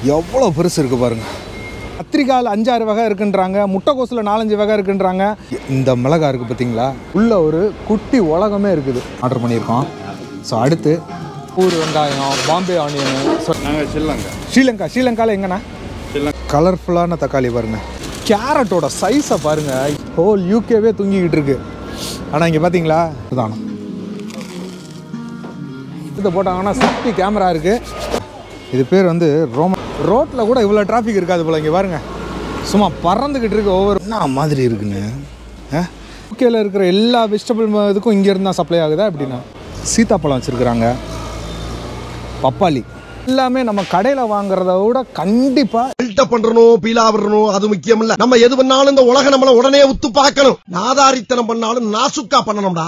எவ்வளோ பெருசு இருக்குது பாருங்க கத்திரிக்காயில் அஞ்சாறு வகை இருக்குன்றாங்க முட்டைக்கோசில் நாலஞ்சு வகை இருக்குன்றாங்க இந்த மிளகா இருக்குது பார்த்தீங்களா உள்ள ஒரு குட்டி உலகமே இருக்குது ஆர்டர் பண்ணியிருக்கோம் ஸோ அடுத்து பூர் வெங்காயம் பாம்பே ஆனியனு ஸோ நாங்கள் ஸ்ரீலங்கா ஸ்ரீலங்கா ஸ்ரீலங்காவில் எங்கண்ணா ஸ்ரீலங்கா கலர்ஃபுல்லான தக்காளி பாருங்க கேரட்டோட சைஸை பாருங்க ஹோல் யூகேவே தூங்கிக்கிட்டு இருக்கு ஆனால் இங்கே பார்த்தீங்களா இதுதானா இதை போட்டாங்கன்னா சுற்றி கேமரா இருக்கு இது பேர் வந்து ரோம ரோட்டில் கூட இவ்வளோ டிராஃபிக் இருக்காது போல இங்கே பாருங்க சும்மா பறந்துக்கிட்டு இருக்கு ஒவ்வொரு என்ன மாதிரி இருக்குன்னு யூகேல இருக்கிற எல்லா வெஜிடபிள் இதுக்கும் இங்கேருந்து தான் சப்ளை ஆகுதா அப்படின்னா சீத்தாப்பழம் வச்சுருக்குறாங்க பப்பாளி எல்லாமே நம்ம கடையில் வாங்குறத விட கண்டிப்பாக பில்டப் பண்றணும் பீலா விடணும் அது முக்கியம் இல்ல நம்ம எது பண்ணாலும் இந்த உலக நம்மள உடனே உத்து பார்க்கணும் நாதாரித்தனம் பண்ணாலும் நாசுக்கா பண்ணணும்டா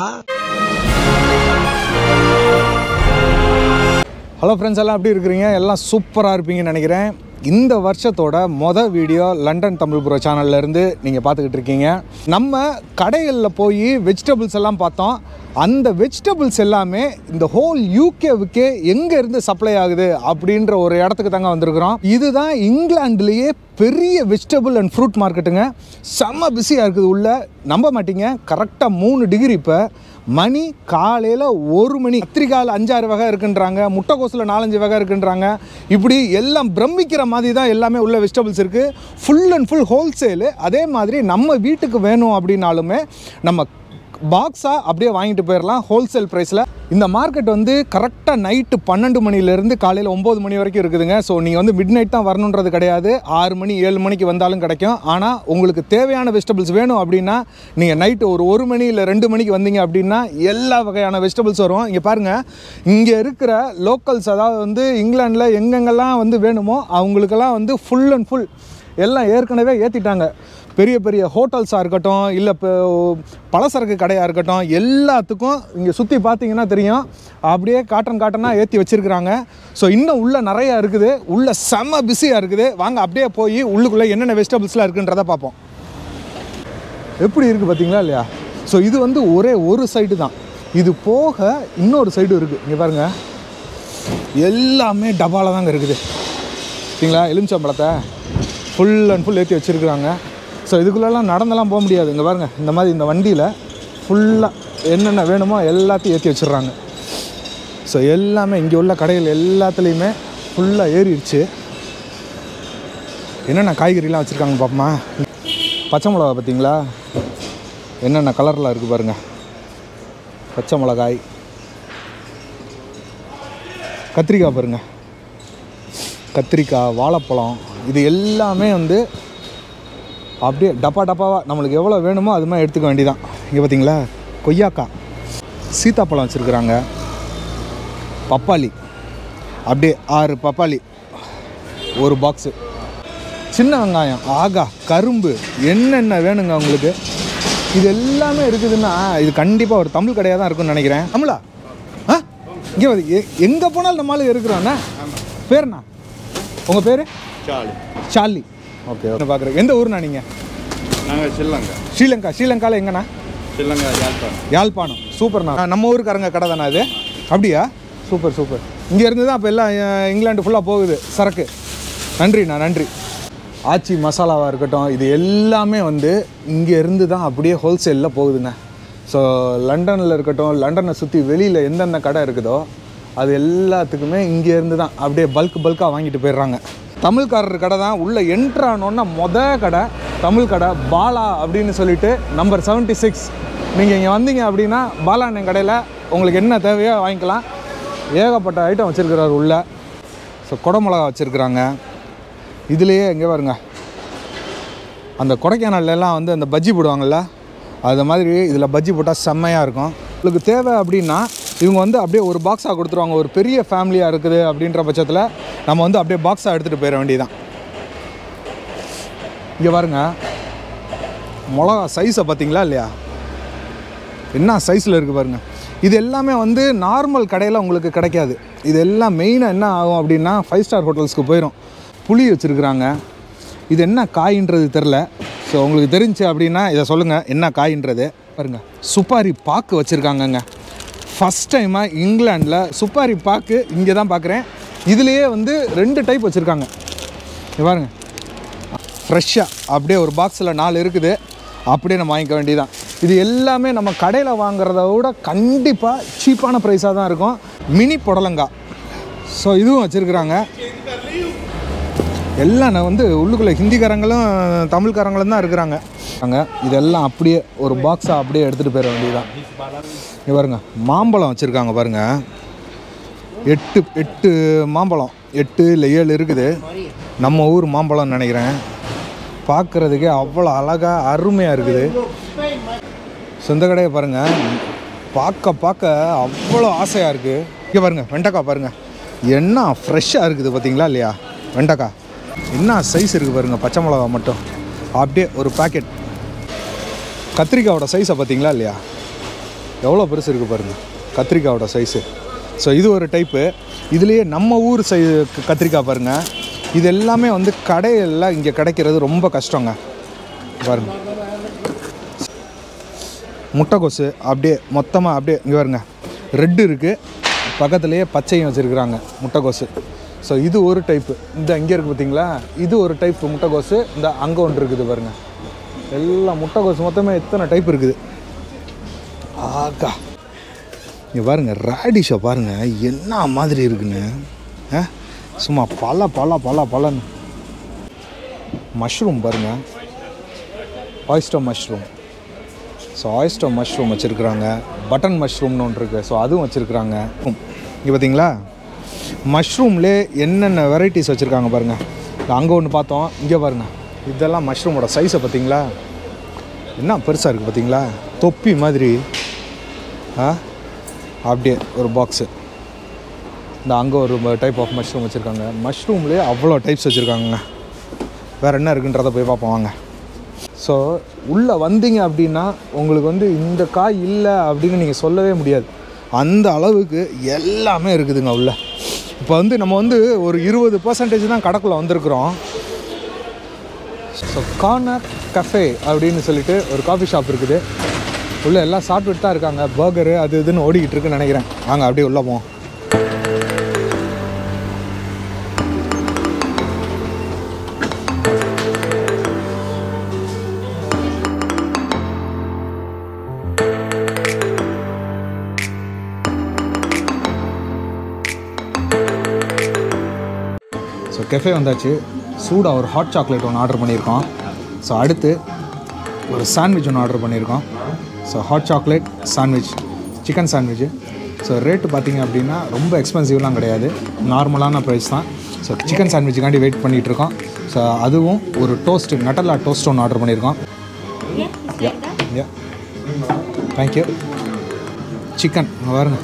ஹலோ ஃப்ரெண்ட்ஸ் எல்லாம் எப்படி இருக்கிறீங்க எல்லாம் சூப்பராக இருப்பீங்கன்னு நினைக்கிறேன் இந்த வருஷத்தோட மொதல் வீடியோ லண்டன் தமிழ் ப்ரோ சேனல்லேருந்து நீங்கள் பார்த்துக்கிட்டு இருக்கீங்க நம்ம கடைகளில் போய் வெஜிடபிள்ஸ் எல்லாம் பார்த்தோம் அந்த வெஜிடபிள்ஸ் எல்லாமே இந்த ஹோல் யூகேவுக்கே எங்கே இருந்து சப்ளை ஆகுது அப்படின்ற ஒரு இடத்துக்கு தாங்க வந்திருக்கிறோம் இதுதான் இங்கிலாந்துலேயே பெரிய வெஜிடபிள் அண்ட் ஃப்ரூட் மார்க்கெட்டுங்க செம்ம பிஸியாக இருக்குது உள்ள நம்ப மாட்டீங்க கரெக்டாக மூணு டிகிரி இப்போ மணி காலையில் ஒரு மணி கத்திரிக்காயில் அஞ்சாறு வகை இருக்குன்றாங்க முட்டைக்கோசில் நாலஞ்சு வகை இருக்குன்றாங்க இப்படி எல்லாம் பிரமிக்கிற மாதிரி தான் எல்லாமே உள்ள வெஜிடபிள்ஸ் இருக்குது ஃபுல் அண்ட் ஃபுல் ஹோல்சேலு அதே மாதிரி நம்ம வீட்டுக்கு வேணும் அப்படின்னாலுமே நம்ம பாக்ஸாக அப்படியே வாங்கிட்டு போயிடலாம் ஹோல்சேல் ப்ரைஸில் இந்த மார்க்கெட் வந்து கரெக்டாக நைட்டு பன்னெண்டு மணிலேருந்து காலையில் ஒம்பது மணி வரைக்கும் இருக்குதுங்க ஸோ நீங்கள் வந்து மிட் நைட் தான் வரணுன்றது கிடையாது ஆறு மணி ஏழு மணிக்கு வந்தாலும் கிடைக்கும் ஆனால் உங்களுக்கு தேவையான வெஜிடபிள்ஸ் வேணும் அப்படின்னா நீங்கள் நைட்டு ஒரு ஒரு மணி இல்லை ரெண்டு மணிக்கு வந்தீங்க அப்படின்னா எல்லா வகையான வெஜிடபிள்ஸ் வரும் இங்கே பாருங்கள் இங்கே இருக்கிற லோக்கல்ஸ் அதாவது வந்து இங்கிலாண்டில் எங்கெங்கெல்லாம் வந்து வேணுமோ அவங்களுக்கெல்லாம் வந்து ஃபுல் அண்ட் ஃபுல் எல்லாம் ஏற்கனவே ஏற்றிட்டாங்க பெரிய பெரிய ஹோட்டல்ஸாக இருக்கட்டும் இல்லை இப்போ பலசரக்கு கடையாக இருக்கட்டும் எல்லாத்துக்கும் இங்கே சுற்றி பார்த்தீங்கன்னா தெரியும் அப்படியே காட்டன் காட்டனாக ஏற்றி வச்சுருக்குறாங்க ஸோ இன்னும் உள்ளே நிறையா இருக்குது உள்ளே செம்ம பிஸியாக இருக்குது வாங்க அப்படியே போய் உள்ளுக்குள்ளே என்னென்ன வெஜிடபிள்ஸ்லாம் இருக்குன்றதை பார்ப்போம் எப்படி இருக்குது பார்த்தீங்களா இல்லையா ஸோ இது வந்து ஒரே ஒரு சைடு தான் இது போக இன்னொரு சைடு இருக்குது இங்கே பாருங்கள் எல்லாமே டபாவில் தாங்க இருக்குது சரிங்களா எலுமிச்சம்பழத்தை ஃபுல் அண்ட் ஃபுல் ஏற்றி வச்சுருக்குறாங்க ஸோ இதுக்குள்ளெல்லாம் நடந்தெல்லாம் போக முடியாது இங்கே பாருங்கள் இந்த மாதிரி இந்த வண்டியில் ஃபுல்லாக என்னென்ன வேணுமோ எல்லாத்தையும் ஏற்றி வச்சிடுறாங்க ஸோ எல்லாமே இங்கே உள்ள கடைகள் எல்லாத்துலேயுமே ஃபுல்லாக ஏறிடுச்சு என்னென்ன காய்கறிலாம் வச்சுருக்காங்க பாப்போமா பச்சை மிளகா பார்த்தீங்களா என்னென்ன கலரில் இருக்குது பாருங்கள் பச்சை மிளகாய் கத்திரிக்காய் பாருங்கள் கத்திரிக்காய் வாழைப்பழம் இது எல்லாமே வந்து அப்படியே டப்பா டப்பாவாக நம்மளுக்கு எவ்வளோ வேணுமோ அது மாதிரி எடுத்துக்க வேண்டியதான் இங்கே பார்த்தீங்களா கொய்யாக்காய் சீத்தாப்பழம் வச்சுருக்குறாங்க பப்பாளி அப்படியே ஆறு பப்பாளி ஒரு பாக்ஸு சின்ன வெங்காயம் ஆகா கரும்பு என்னென்ன வேணுங்க உங்களுக்கு இது எல்லாமே இருக்குதுன்னா இது கண்டிப்பாக ஒரு தமிழ் கடையாக தான் இருக்கும்னு நினைக்கிறேன் தமிழா ஆ இங்கே வந்து எ- எங்கே போனாலும் நம்ம ஆளு இருக்கிறோண்ணே பேருண்ணா உங்கள் பேர் சாலி சார்லி ஓகே ஓகே பார்க்குறேன் எந்த ஊர்ண்ணா நீங்கள் நாங்கள் ஸ்ரீலங்கா ஸ்ரீலங்கா ஸ்ரீலங்காவில் எங்கண்ணா ஸ்ரீலங்கா யாழ்ப்பாணம் யாழ்ப்பாணம் சூப்பர்ண்ணா ஆ, நம்ம ஊருக்காரங்க கடை தானே அது அப்படியா சூப்பர் சூப்பர் இங்கே இருந்து தான் இப்போ எல்லாம் அஹ், இங்கிலாந்து ஃபுல்லாக போகுது சரக்கு நன்றிண்ணா நன்றி ஆச்சி மசாலாவாக இருக்கட்டும் இது எல்லாமே வந்து இங்கே இருந்து தான் அப்படியே ஹோல்சேலில் போகுதுங்க ஸோ லண்டனில் இருக்கட்டும் லண்டனை சுற்றி வெளியில் எந்தெந்த கடை இருக்குதோ அது எல்லாத்துக்குமே இங்கே இருந்து தான் அப்படியே பல்க் பல்காக வாங்கிட்டு போயிடுறாங்க தமிழ்காரர் கடை தான் உள்ளே என்ட்ரானோன்னா மொத கடை தமிழ் கடை பாலா அப்படின்னு சொல்லிட்டு நம்பர் 76 சிக்ஸ் நீங்கள் இங்கே வந்தீங்க அப்படின்னா பாலா அண்ணன் கடையில் உங்களுக்கு என்ன தேவையோ வாங்கிக்கலாம் ஏகப்பட்ட ஐட்டம் வச்சுருக்கிறாரு உள்ள ஸோ குடமிளகா வச்சுருக்குறாங்க இதுலேயே எங்கே பாருங்க அந்த கொடைக்கானல்ல எல்லாம் வந்து அந்த பஜ்ஜி போடுவாங்கள்ல அது மாதிரி இதில் பஜ்ஜி போட்டால் செம்மையாக இருக்கும் உங்களுக்கு தேவை அப்படின்னா இவங்க வந்து அப்படியே ஒரு பாக்ஸாக கொடுத்துருவாங்க ஒரு பெரிய ஃபேமிலியாக இருக்குது அப்படின்ற பட்சத்தில் நம்ம வந்து அப்படியே பாக்ஸாக எடுத்துகிட்டு போயிட வேண்டியதான் இங்கே பாருங்க மிளகா சைஸை பார்த்தீங்களா இல்லையா என்ன சைஸில் இருக்குது பாருங்க இது எல்லாமே வந்து நார்மல் கடையில் உங்களுக்கு கிடைக்காது இது எல்லாம் மெயினாக என்ன ஆகும் அப்படின்னா ஃபைவ் ஸ்டார் ஹோட்டல்ஸ்க்கு போயிடும் புளி வச்சுருக்குறாங்க இது என்ன காயின்றது தெரில ஸோ உங்களுக்கு தெரிஞ்சு அப்படின்னா இதை சொல்லுங்கள் என்ன காயின்றது பாருங்க சுப்பாரி பாக்கு வச்சுருக்காங்கங்க ஃபஸ்ட் டைமாக இங்கிலாண்டில் சுப்பாரி பாக்கு இங்கே தான் பார்க்குறேன் இதுலேயே வந்து ரெண்டு டைப் வச்சுருக்காங்க இங்க பாருங்க ஃப்ரெஷ்ஷாக அப்படியே ஒரு பாக்ஸில் நாலு இருக்குது அப்படியே நம்ம வாங்கிக்க வேண்டியதான் இது எல்லாமே நம்ம கடையில் வாங்குறத விட கண்டிப்பாக சீப்பான ப்ரைஸாக தான் இருக்கும் மினி புடலங்காய் ஸோ இதுவும் வச்சுருக்குறாங்க எல்லாம் நான் வந்து உள்ளுக்குள்ளே ஹிந்திக்காரங்களும் தமிழ்காரங்களும் தான் இருக்கிறாங்க அங்கே இதெல்லாம் அப்படியே ஒரு பாக்ஸாக அப்படியே எடுத்துகிட்டு போயிட வேண்டியதுதான் இங்க பாருங்க மாம்பழம் வச்சுருக்காங்க பாருங்க எட்டு எட்டு மாம்பழம் எட்டு இல்லை ஏழு இருக்குது நம்ம ஊர் மாம்பழம்னு நினைக்கிறேன் பார்க்குறதுக்கே அவ்வளோ அழகாக அருமையாக இருக்குது சொந்த கடையை பாருங்கள் பார்க்க பார்க்க அவ்வளோ ஆசையாக இருக்குது இங்கே பாருங்கள் வெண்டைக்காய் பாருங்கள் என்ன ஃப்ரெஷ்ஷாக இருக்குது பார்த்தீங்களா இல்லையா வெண்டைக்காய் என்ன சைஸ் இருக்குது பாருங்கள் பச்சை மிளகா மட்டும் அப்படியே ஒரு பாக்கெட் கத்திரிக்காயோட சைஸை பார்த்தீங்களா இல்லையா எவ்வளோ பெருசு இருக்குது பாருங்கள் கத்திரிக்காயோட சைஸு ஸோ இது ஒரு டைப்பு இதுலேயே நம்ம ஊர் சை கத்திரிக்காய் பாருங்கள் இது எல்லாமே வந்து கடையில் இங்கே கிடைக்கிறது ரொம்ப கஷ்டங்க பாருங்க முட்டைக்கோசு அப்படியே மொத்தமாக அப்படியே இங்கே பாருங்க ரெட்டு இருக்குது பக்கத்துலேயே பச்சையும் வச்சுருக்குறாங்க முட்டைக்கோசு ஸோ இது ஒரு டைப்பு இந்த இங்கே இருக்குது பார்த்தீங்களா இது ஒரு டைப் முட்டைக்கோசு இந்த அங்கே ஒன்று இருக்குது பாருங்க எல்லாம் முட்டைக்கோசு மொத்தமே எத்தனை டைப் இருக்குது ஆக்கா இங்கே பாருங்க ரேடிஷை பாருங்க என்ன மாதிரி இருக்குன்னு ஆ? சும்மா பல பல பல பலன்னு மஷ்ரூம் பாருங்க oyster mushroom so oyster mushroom வச்சுருக்குறாங்க பட்டன் மஷ்ரூம்னு ஒன்று இருக்குது ஸோ அதுவும் வச்சுருக்குறாங்க இங்கே பார்த்தீங்களா மஷ்ரூம்லே என்னென்ன வெரைட்டிஸ் வச்சுருக்காங்க பாருங்கள் அங்கே ஒன்று பார்த்தோம் இங்கே பாருங்கள் இதெல்லாம் மஷ்ரூமோட சைஸை பார்த்தீங்களா என்ன பெருசாக இருக்குது பார்த்தீங்களா தொப்பி மாதிரி ஆ அப்படியே ஒரு பாக்ஸு இந்த அங்கே ஒரு டைப் ஆஃப் மஷ்ரூம் வச்சுருக்காங்க மஷ்ரூம்லேயே அவ்வளோ டைப்ஸ் வச்சுருக்காங்க வேறு என்ன இருக்குன்றதை போய் பார்ப்போம் வாங்க ஸோ உள்ளே வந்தீங்க அப்படின்னா உங்களுக்கு வந்து இந்த காய் இல்லை அப்படின்னு நீங்கள் சொல்லவே முடியாது அந்த அளவுக்கு எல்லாமே இருக்குதுங்க உள்ள இப்போ வந்து நம்ம வந்து ஒரு இருபது பர்சன்டேஜ் தான் கடைக்குள்ளே வந்திருக்கிறோம் ஸோ கார்னர் கஃபே அப்படின்னு சொல்லிட்டு ஒரு காஃபி ஷாப் இருக்குது உள்ளே எல்லாம் சாப்பிட்டுட்டு தான் இருக்காங்க பர்கரு அது இதுன்னு ஓடிக்கிட்டு இருக்குன்னு நினைக்கிறேன் வாங்க அப்படியே உள்ளே போவோம் ஸோ கெஃபே வந்தாச்சு சூடாக ஒரு ஹாட் சாக்லேட் ஒன்று ஆர்டர் பண்ணியிருக்கோம் ஸோ அடுத்து ஒரு சாண்ட்விச் ஒன்று ஆர்டர் பண்ணியிருக்கோம் so hot chocolate sandwich chicken sandwich so rate பார்த்தீங்க அப்படின்னா ரொம்ப எக்ஸ்பென்சிவ்லாம் கிடையாது நார்மலான ப்ரைஸ் தான் ஸோ சிக்கன் சாண்ட்விச்சுக்காண்டி வெயிட் பண்ணிகிட்டு இருக்கோம் ஸோ அதுவும் ஒரு டோஸ்ட்டு நட்டல்லா டோஸ்ட் ஒன்று ஆர்டர் பண்ணியிருக்கோம் யா யா தேங்க்யூ சிக்கன் பாருங்க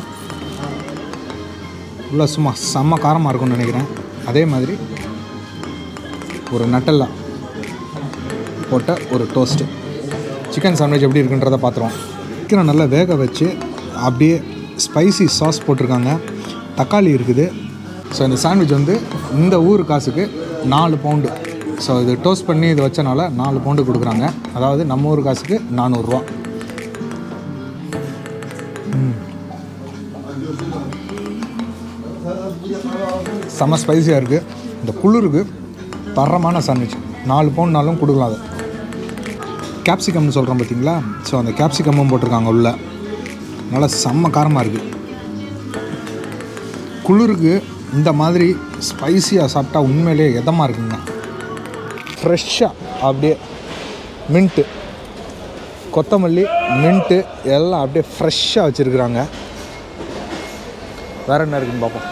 உள்ள சும்மா செம்ம காரமாக இருக்கும்னு நினைக்கிறேன் அதே மாதிரி ஒரு நட்டல்லா போட்ட ஒரு டோஸ்ட்டு சிக்கன் சாண்ட்விச் எப்படி இருக்குன்றதை பார்த்துருவோம் சிக்கனை நல்லா வேக வச்சு அப்படியே ஸ்பைசி சாஸ் போட்டிருக்காங்க தக்காளி இருக்குது ஸோ இந்த சாண்ட்விச் வந்து இந்த ஊர் காசுக்கு நாலு பவுண்டு ஸோ இது டோஸ்ட் பண்ணி இது வச்சனால நாலு பவுண்டு கொடுக்குறாங்க அதாவது நம்ம ஊர் காசுக்கு நானூறுரூவா செம்ம ஸ்பைசியாக இருக்குது இந்த குளிருக்கு தரமான சாண்ட்விச் நாலு பவுண்ட்னாலும் கொடுக்கலாம் அது கேப்சிகம்னு சொல்கிறோம் பார்த்தீங்களா ஸோ அந்த கேப்சிகமும் போட்டிருக்காங்க உள்ள நல்லா செம்ம காரமாக இருக்குது குளிருக்கு இந்த மாதிரி ஸ்பைசியாக சாப்பிட்டா உண்மையிலேயே எதமாக இருக்குங்க ஃப்ரெஷ்ஷாக அப்படியே மின்ட்டு கொத்தமல்லி மின்ட்டு எல்லாம் அப்படியே ஃப்ரெஷ்ஷாக வச்சுருக்குறாங்க வேறு என்ன இருக்குன்னு பார்ப்போம்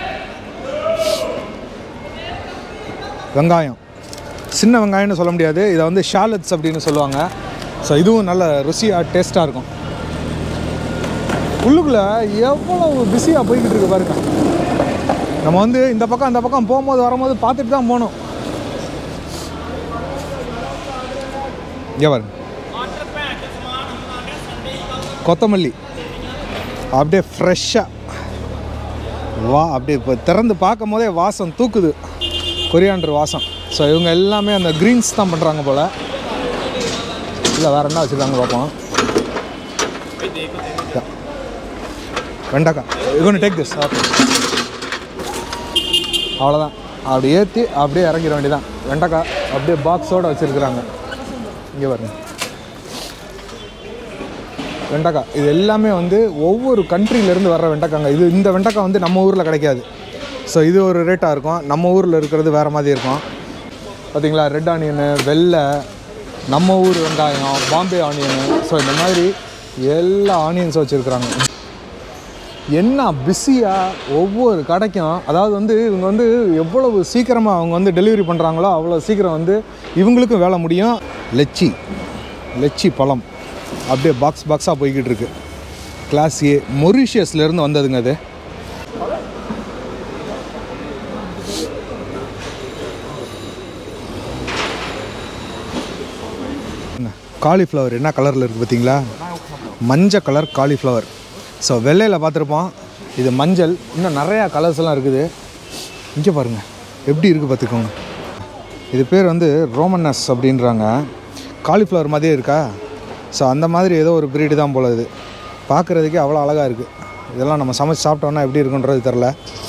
வெங்காயம் சின்ன வெங்காயம்னு சொல்ல முடியாது இதை வந்து ஷாலட்ஸ் அப்படின்னு சொல்லுவாங்க ஸோ இதுவும் நல்ல ருசியாக டேஸ்ட்டாக இருக்கும் உள்ளுக்குள்ளே எவ்வளோ பிஸியாக போய்கிட்டு இருக்கு பாருங்க நம்ம வந்து இந்த பக்கம் அந்த பக்கம் போகும்போது வரும்போது பார்த்துட்டு தான் போகணும் இங்கே பாருங்க கொத்தமல்லி அப்படியே ஃப்ரெஷ்ஷாக வா அப்படியே இப்போ திறந்து பார்க்கும் போதே வாசம் தூக்குது கொரியாண்டர் வாசம் ஸோ இவங்க எல்லாமே அந்த க்ரீன்ஸ் தான் பண்ணுறாங்க போல் இல்லை வேறு என்ன வச்சுருக்காங்க பார்ப்போம் Yeah. வெண்டைக்காய் you gonna take this okay அவ்வளோதான் அப்படி ஏற்றி அப்படியே இறங்கிட வேண்டியதான் வெண்டைக்காய் அப்படியே பாக்ஸோடு வச்சுருக்குறாங்க இங்கே பாருங்க வெண்டைக்காய் இது எல்லாமே வந்து ஒவ்வொரு கண்ட்ரிலேருந்து வர்ற வெண்டைக்காங்க இது இந்த வெண்டைக்காய் வந்து நம்ம ஊரில் கிடைக்காது ஸோ இது ஒரு ரேட்டாக இருக்கும் நம்ம ஊரில் இருக்கிறது வேறு மாதிரி இருக்கும் பார்த்தீங்களா ரெட் ஆனியனு வெள்ளை நம்ம ஊர் வெங்காயம் பாம்பே ஆனியனு ஸோ இந்த மாதிரி எல்லா ஆனியன்ஸும் வச்சுருக்குறாங்க என்ன பிஸியாக ஒவ்வொரு கடைக்கும் அதாவது வந்து இவங்க வந்து எவ்வளவு சீக்கிரமாக அவங்க வந்து டெலிவரி பண்ணுறாங்களோ அவ்வளோ சீக்கிரம் வந்து இவங்களுக்கும் வேலை முடியும் லெச்சி லெச்சி பழம் அப்படியே பாக்ஸ் பாக்ஸாக போய்கிட்டு இருக்கு கிளாஸ் ஏ மொரிஷியஸ்லேருந்து வந்ததுங்க அது காலிஃப்ளவர் என்ன கலரில் இருக்குது பார்த்தீங்களா மஞ்சள் கலர் காலிஃப்ளவர் ஸோ வெள்ளையில் பார்த்துருப்போம் இது மஞ்சள் இன்னும் நிறையா கலர்ஸ் எல்லாம் இருக்குது இங்கே பாருங்கள் எப்படி இருக்குது பார்த்துக்கோங்க இது பேர் வந்து ரோமனஸ் அப்படின்றாங்க காலிஃப்ளவர் மாதிரியே இருக்கா ஸோ அந்த மாதிரி ஏதோ ஒரு பிரீடு தான் போல இது பார்க்குறதுக்கே அவ்வளோ அழகாக இருக்குது இதெல்லாம் நம்ம சமைச்சு சாப்பிட்டோன்னா எப்படி இருக்குன்றது தெரில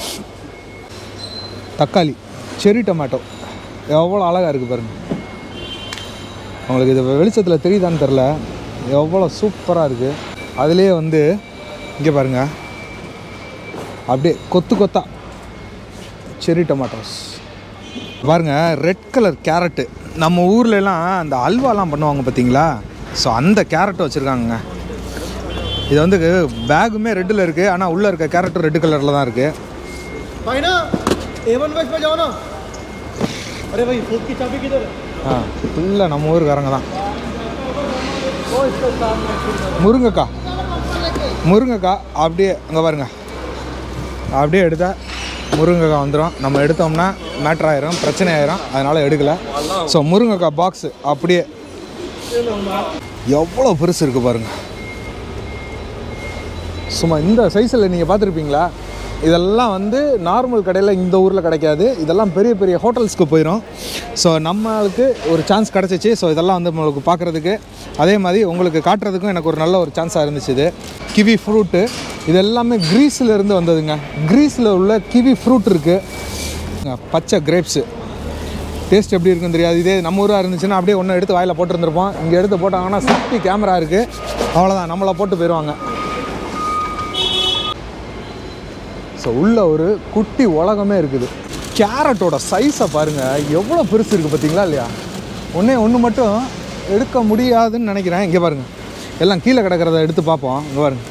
தக்காளி செரி டொமேட்டோ எவ்வளோ அழகாக இருக்குது பாருங்கள் உங்களுக்கு இது வெளிச்சத்தில் தெரியுதான்னு தெரில எவ்வளோ சூப்பராக இருக்குது அதுலேயே வந்து இங்கே பாருங்கள் அப்படியே கொத்து கொத்தா செரி டொமேட்டோஸ் பாருங்கள் ரெட் கலர் கேரட்டு நம்ம ஊர்ல எல்லாம் அந்த அல்வாலாம் பண்ணுவாங்க பார்த்தீங்களா ஸோ அந்த கேரட் வச்சுருக்காங்க இது வந்து பேகுமே ரெட்டில் இருக்குது ஆனால் உள்ளே இருக்க கேரட்டும் ரெட் கலரில் தான் இருக்குது भाई ना एवन वेस्ट पे जाओ ना अरे भाई फूड की चाबी किधर है ஆ ஃபுல்லாக நம்ம ஊருக்காரங்க தான் वो इसके सामने முருங்கைக்காய் முருங்கைக்காய் அப்படியே அங்கே பாருங்க அப்படியே எடுத்தால் முருங்கைக்காய் வந்துடும் நம்ம எடுத்தோம்னா மேட்ரு ஆயிரும் பிரச்சனை ஆயிரும் அதனால் எடுக்கலை ஸோ முருங்கைக்காய் பாக்ஸு அப்படியே எவ்வளோ பெருசு இருக்குது பாருங்க சும்மா இந்த சைஸில் நீங்கள் பார்த்துருப்பீங்களா இதெல்லாம் வந்து நார்மல் கடையில் இந்த ஊரில் கிடைக்காது இதெல்லாம் பெரிய பெரிய ஹோட்டல்ஸ்க்கு போயிடும் ஸோ நம்மளுக்கு ஒரு சான்ஸ் கிடச்சிச்சு ஸோ இதெல்லாம் வந்து நம்மளுக்கு பார்க்குறதுக்கு அதே மாதிரி உங்களுக்கு காட்டுறதுக்கும் எனக்கு ஒரு நல்ல ஒரு சான்ஸாக இருந்துச்சு இது கிவி ஃப்ரூட்டு இது எல்லாமே கிரீஸில் இருந்து வந்ததுங்க கிரீஸில் உள்ள கிவி ஃப்ரூட் இருக்குது பச்சை கிரேப்ஸு டேஸ்ட் எப்படி இருக்குன்னு தெரியாது இதே நம்ம ஊராக இருந்துச்சுன்னா அப்படியே ஒன்று எடுத்து வாயில் போட்டுருந்துருப்போம் இங்கே எடுத்து போட்டாங்கன்னா சுற்றி கேமரா இருக்குது அவ்வளோதான் நம்மளை போட்டு போயிடுவாங்க ஸோ உள்ள ஒரு குட்டி உலகமே இருக்குது கேரட்டோட சைஸை பாருங்கள் எவ்வளோ பெருசு இருக்குது பார்த்தீங்களா இல்லையா ஒன்றே ஒன்று மட்டும் எடுக்க முடியாதுன்னு நினைக்கிறேன் இங்கே பாருங்கள் எல்லாம் கீழே கிடக்கிறத எடுத்து பார்ப்போம் இங்கே பாருங்க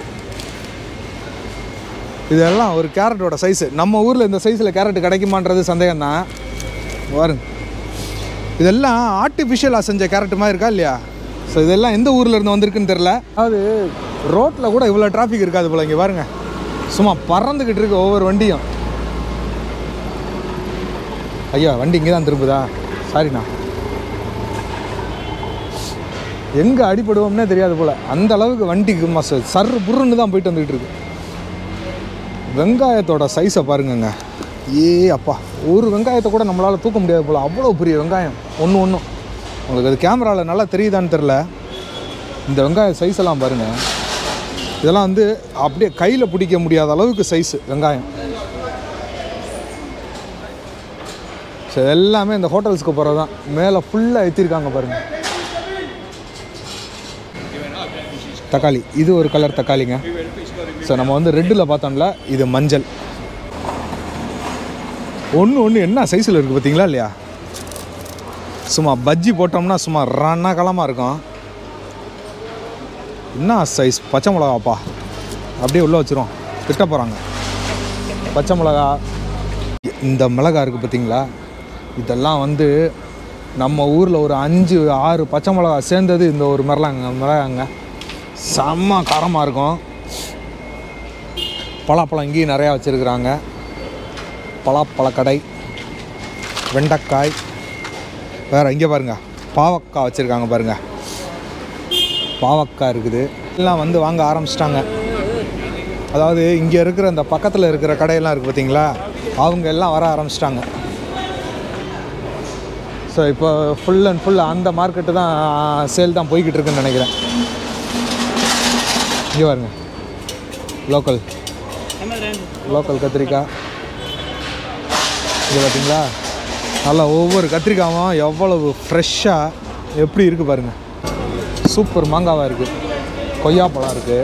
இதெல்லாம் ஒரு கேரட்டோட சைஸு நம்ம ஊரில் இந்த சைஸில் கேரட் கிடைக்குமான்றது சந்தேகம் தான் பாருங்க இதெல்லாம் ஆர்டிஃபிஷியலாக செஞ்ச கேரட் மாதிரி இருக்கா இல்லையா ஸோ இதெல்லாம் எந்த ஊரில் இருந்து வந்திருக்குன்னு தெரில அதாவது ரோட்டில் கூட இவ்வளோ டிராஃபிக் இருக்காது போல இங்கே பாருங்க சும்மா பறந்துக்கிட்டு இருக்கு ஒவ்வொரு வண்டியும் ஐயா வண்டி இங்கே தான் திரும்புதா சாரிண்ணா எங்கே அடிபடுவோம்னே தெரியாது போல் அந்த அளவுக்கு வண்டிக்கு மச சர் புருன்னு தான் போயிட்டு வந்துக்கிட்டு இருக்கு வெங்காயத்தோட சைஸை பாருங்கங்க ஏ அப்பா ஒரு வெங்காயத்தை கூட நம்மளால் தூக்க முடியாது போல் அவ்வளோ பெரிய வெங்காயம் ஒன்று ஒன்றும் உங்களுக்கு அது கேமராவில் நல்லா தெரியுதான்னு தெரில இந்த வெங்காய சைஸ் எல்லாம் பாருங்கள் இதெல்லாம் வந்து அப்படியே கையில் பிடிக்க முடியாத அளவுக்கு சைஸு வெங்காயம் ஸோ எல்லாமே இந்த ஹோட்டல்ஸ்க்கு போகிறது தான் மேலே ஃபுல்லாக ஏற்றிருக்காங்க பாருங்கள் தக்காளி இது ஒரு கலர் தக்காளிங்க ஸோ நம்ம வந்து ரெட்டில் பார்த்தோம்ல இது மஞ்சள் ஒன்று ஒன்று என்ன சைஸில் இருக்குது பார்த்தீங்களா இல்லையா சும்மா பஜ்ஜி போட்டோம்னா சும்மா ரணகலமாக இருக்கும் என்ன சைஸ் பச்சை மிளகாப்பா அப்படியே உள்ளே வச்சிரும் திட்ட போகிறாங்க பச்சை மிளகா இந்த மிளகா இருக்குது பார்த்தீங்களா இதெல்லாம் வந்து நம்ம ஊரில் ஒரு அஞ்சு ஆறு பச்சை மிளகா சேர்ந்தது இந்த ஒரு மிளகாங்க மிளகாங்க செம்ம காரமாக இருக்கும் பலாப்பழம் இங்கேயும் நிறையா வச்சுருக்குறாங்க பலாப்பழக்கடை வெண்டைக்காய் வேறு இங்கே பாருங்கள் பாவக்காய் வச்சுருக்காங்க பாருங்கள் பாவக்காய் இருக்குது எல்லாம் வந்து வாங்க ஆரம்பிச்சிட்டாங்க அதாவது இங்கே இருக்கிற இந்த பக்கத்தில் இருக்கிற கடையெல்லாம் இருக்குது பார்த்தீங்களா அவங்க எல்லாம் வர ஆரம்பிச்சிட்டாங்க ஸோ இப்போ ஃபுல் அண்ட் ஃபுல் அந்த மார்க்கெட்டு தான் சேல் தான் போய்கிட்டு இருக்குன்னு நினைக்கிறேன் இங்கே பாருங்க லோக்கல் லோக்கல் கத்திரிக்காய் இது பார்த்தீங்களா நல்லா ஒவ்வொரு கத்திரிக்காயும் எவ்வளவு ஃப்ரெஷ்ஷாக எப்படி இருக்குது பாருங்கள் சூப்பர் மாங்காவாக இருக்குது கொய்யாப்பழம் இருக்குது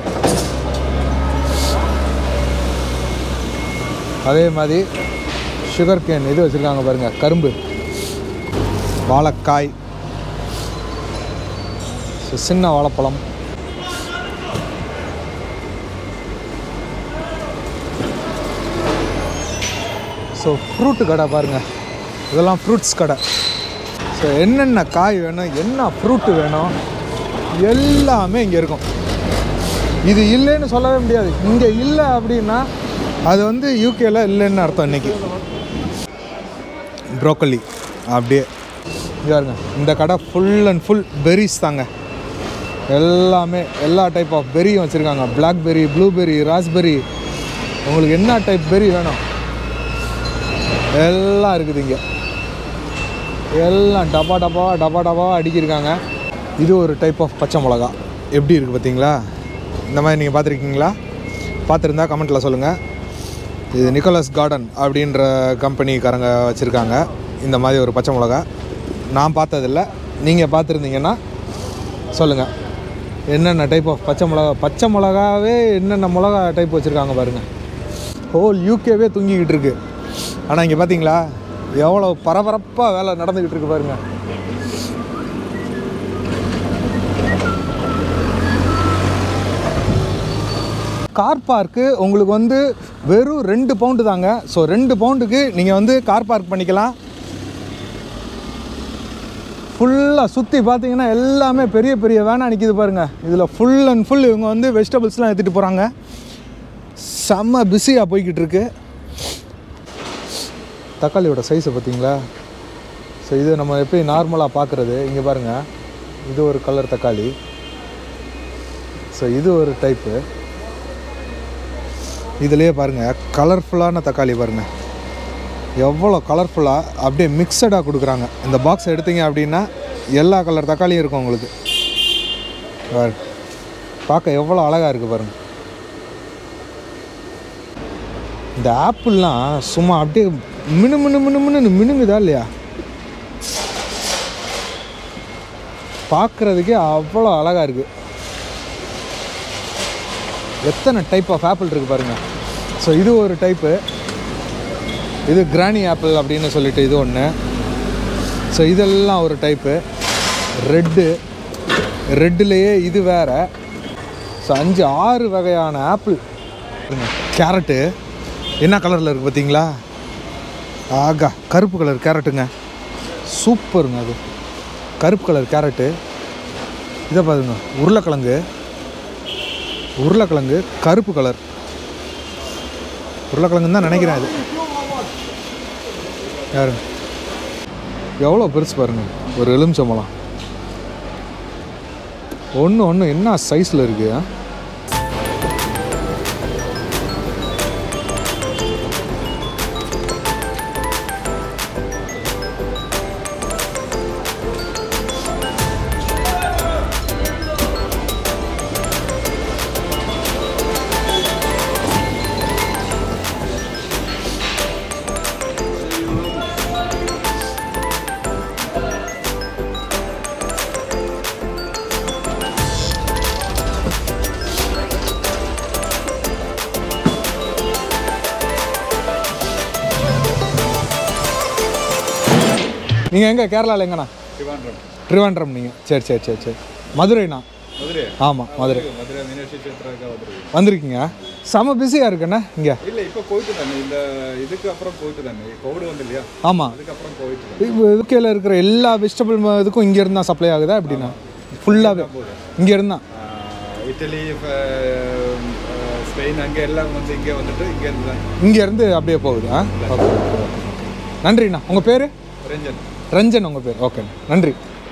அதே மாதிரி சுகர் கேன் இது வச்சுருக்காங்க பாருங்கள் கரும்பு வாழைக்காய் சி- சின்ன வாழைப்பழம் ஸோ ஃப்ரூட்டு கடை பாருங்கள் இதெல்லாம் ஃப்ரூட்ஸ் கடை ஸோ என்னென்ன காய் வேணும் என்ன ஃப்ரூட்டு வேணும் எல்லாமே இங்கே இருக்கும் இது இல்லைன்னு சொல்லவே முடியாது இங்கே இல்லை அப்படின்னா அது வந்து யூகேல இல்லைன்னு அர்த்தம் இன்னைக்கு ப்ரோக்கலி அப்படியே இங்க பாருங்க இந்த கடை ஃபுல் அண்ட் ஃபுல் பெரிஸ் தாங்க எல்லாமே எல்லா டைப் ஆஃப் பெரியும் வச்சுருக்காங்க பிளாக்பெரி ப்ளூபெரி ராஸ்பெரி உங்களுக்கு என்ன டைப் பெரி வேணும் எல்லாம் இருக்குது இங்கே எல்லாம் டப்பா டப்பா டப்பா டப்பா அடிக்கிருக்காங்க இது ஒரு டைப் ஆஃப் பச்சை மிளகா எப்படி இருக்குது பார்த்தீங்களா இந்த மாதிரி நீங்கள் பார்த்துருக்கீங்களா பார்த்துருந்தா கமெண்ட்டில் சொல்லுங்கள் இது நிக்கோலஸ் கார்டன் அப்படின்ற கம்பெனிக்காரங்க வச்சுருக்காங்க இந்த மாதிரி ஒரு பச்சை மிளகா நான் பார்த்ததில்ல நீங்கள் பார்த்துருந்தீங்கன்னா சொல்லுங்கள் என்னென்ன டைப் ஆஃப் பச்சை மிளகா பச்சை மிளகாவே என்னென்ன மிளகா டைப் வச்சுருக்காங்க பாருங்கள் ஹோல் யூகேவே தூங்கிக்கிட்டு இருக்கு ஆனால் இங்கே பார்த்தீங்களா எவ்வளோ பரபரப்பாக வேலை நடந்துக்கிட்டு இருக்கு பாருங்கள் கார் பார்க்கு உங்களுக்கு வந்து வெறும் ரெண்டு பவுண்டு தாங்க ஸோ ரெண்டு பவுண்டுக்கு நீங்கள் வந்து கார் பார்க் பண்ணிக்கலாம் ஃபுல்லாக சுற்றி பார்த்தீங்கன்னா எல்லாமே பெரிய பெரிய வேனாக நிற்கிது பாருங்கள் இதில் ஃபுல் அண்ட் ஃபுல் இவங்க வந்து வெஜிடபிள்ஸ்லாம் எடுத்துகிட்டு போகிறாங்க செம்ம பிஸியாக போய்கிட்டு இருக்கு தக்காளியோட சைஸை பார்த்தீங்களா ஸோ இது நம்ம எப்படி நார்மலாக பார்க்குறது இங்கே பாருங்கள் இது ஒரு கலர் தக்காளி ஸோ இது ஒரு டைப்பு இதுலேயே பாருங்கள் கலர்ஃபுல்லான தக்காளி பாருங்கள் எவ்வளோ கலர்ஃபுல்லாக அப்படியே மிக்சடாக கொடுக்குறாங்க இந்த பாக்ஸ் எடுத்தீங்க அப்படின்னா எல்லா கலர் தக்காளியும் இருக்கும் உங்களுக்கு பாரு. பார்க்க எவ்வளோ அழகாக இருக்குது பாருங்கள் இந்த ஆப்பிள்லாம் சும்மா அப்படியே மினு மினு மினு மினு மினுங்குதா இல்லையா பார்க்குறதுக்கே அவ்வளோ அழகாக இருக்குது எத்தனை டைப் ஆஃப் ஆப்பிள் இருக்குது பாருங்கள் ஸோ இது ஒரு டைப்பு இது கிராணி ஆப்பிள் அப்படின்னு சொல்லிட்டு இது ஒன்று ஸோ இதெல்லாம் ஒரு டைப்பு ரெட்டு ரெட்டுலேயே இது வேறு ஸோ அஞ்சு ஆறு வகையான ஆப்பிள் கேரட்டு என்ன கலரில் இருக்குது பார்த்தீங்களா ஆகா கருப்பு கலர் கேரட்டுங்க சூப்பருங்க அது கருப்பு கலர் கேரட்டு இதை பாருங்க உருளைக்கிழங்கு உருளைக்கிழங்கு கருப்பு கலர் உருளைக்கிழங்குன்னு தான் நினைக்கிறேன் அது யாரு எவ்வளோ பெருசு பாருங்க ஒரு எலுமிச்சம்பழம் ஒன்று ஒன்று என்ன சைஸில் இருக்கு ஆ? நீங்கள் எங்கே கேரளாவில் எங்கண்ணா திருவாண்டம் ட்ரிவாண்ட்ரம் நீங்கள் சரி சரி சரி சரி மதுரைண்ணா மதுரை ஆமாம் மதுரை மதுரை மீனாட்சி சேத்திராக்கா மதுரை வந்திருக்கீங்க செம பிஸியாக இருக்குண்ணா இங்கே இல்லை இப்போ போயிட்டு தானே இந்த இதுக்கு அப்புறம் போயிட்டு தானே கோவிட் வந்து இல்லையா ஆமாம் அதுக்கப்புறம் போயிட்டு தானே யூகேல இருக்கிற எல்லா வெஜிடபிள் இதுக்கும் இங்கே இருந்தால் சப்ளை ஆகுதா எப்படின்னா ஃபுல்லாகவே இங்கே இருந்தா ஆஹ் இட்டலி இப்ப, ஆஹ் ஸ்பெயின் அங்கே எல்லாம் வந்து இங்கே வந்துட்டு இங்கே இருந்து தான் இங்கே இருந்து அப்படியே போகுது ஆ ஓகே ஓகே ஓகே நன்றிண்ணா உங்கள் பேர் ரஞ்சன் ரஞ்சன் உங்கள் பேர் ஓகே நன்றி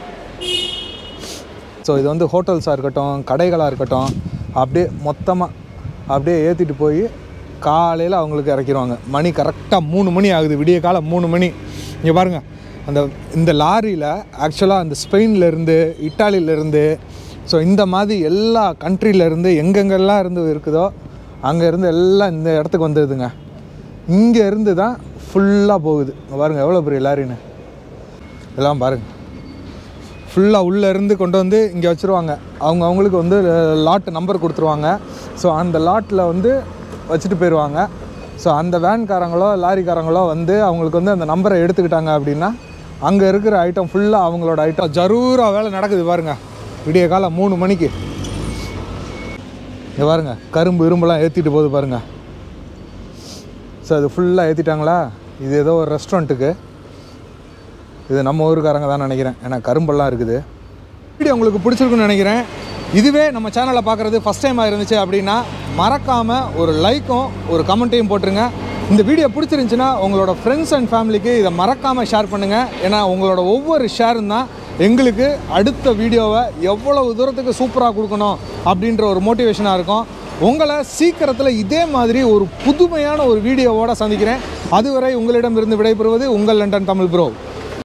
ஸோ இது வந்து ஹோட்டல்ஸாக இருக்கட்டும் கடைகளாக இருக்கட்டும் அப்படியே மொத்தமாக அப்படியே ஏற்றிட்டு போய் காலையில் அவங்களுக்கு இறக்கிடுவாங்க மணி கரெக்டாக மூணு மணி ஆகுது விடிய காலம் மூணு மணி இங்கே பாருங்கள் அந்த இந்த லாரியில் ஆக்சுவலாக அந்த ஸ்பெயின்லேருந்து இட்டாலியிலேருந்து ஸோ இந்த மாதிரி எல்லா கண்ட்ரிலேருந்து எங்கெங்கெல்லாம் இருந்து இருக்குதோ அங்கே இருந்து எல்லாம் இந்த இடத்துக்கு வந்துடுதுங்க இங்கே இருந்து தான் ஃபுல்லாக போகுது இங்க பாருங்க எவ்வளோ பெரிய லாரின்னு இதெல்லாம் பாருங்க ஃபுல்லாக உள்ளே இருந்து கொண்டு வந்து இங்கே வச்சுருவாங்க அவங்க அவங்களுக்கு வந்து லாட் நம்பர் கொடுத்துருவாங்க ஸோ அந்த லாட்டில் வந்து வச்சுட்டு போயிடுவாங்க ஸோ அந்த வேன்காரங்களோ லாரிக்காரங்களோ வந்து அவங்களுக்கு வந்து அந்த நம்பரை எடுத்துக்கிட்டாங்க அப்படின்னா அங்கே இருக்கிற ஐட்டம் ஃபுல்லாக அவங்களோட ஐட்டம் ஜரூராக வேலை நடக்குது பாருங்க விடிய காலம் மூணு மணிக்கு இங்கே பாருங்க கரும்பு இரும்பெல்லாம் ஏற்றிட்டு போகுது பாருங்க ஸோ அது ஃபுல்லாக ஏற்றிட்டாங்களா இது ஏதோ ஒரு ரெஸ்டாரண்ட்டுக்கு இது நம்ம ஊருக்காரங்க தான் நினைக்கிறேன் ஏன்னா கரும்பெல்லாம் இருக்குது வீடியோ உங்களுக்கு பிடிச்சிருக்குன்னு நினைக்கிறேன் இதுவே நம்ம சேனலை பார்க்குறது ஃபஸ்ட் டைமாக இருந்துச்சு அப்படின்னா மறக்காமல் ஒரு லைக்கும் ஒரு கமெண்ட்டையும் போட்டுருங்க இந்த வீடியோ பிடிச்சிருந்துச்சுன்னா உங்களோட ஃப்ரெண்ட்ஸ் அண்ட் ஃபேமிலிக்கு இதை மறக்காமல் ஷேர் பண்ணுங்கள் ஏன்னா உங்களோட ஒவ்வொரு ஷேரும் தான் எங்களுக்கு அடுத்த வீடியோவை எவ்வளவு தூரத்துக்கு சூப்பராக கொடுக்கணும் அப்படின்ற ஒரு மோட்டிவேஷனாக இருக்கும் உங்களை சீக்கிரத்தில் இதே மாதிரி ஒரு புதுமையான ஒரு வீடியோவோட சந்திக்கிறேன் அதுவரை உங்களிடமிருந்து விடைபெறுவது உங்கள் லண்டன் தமிழ் ப்ரோ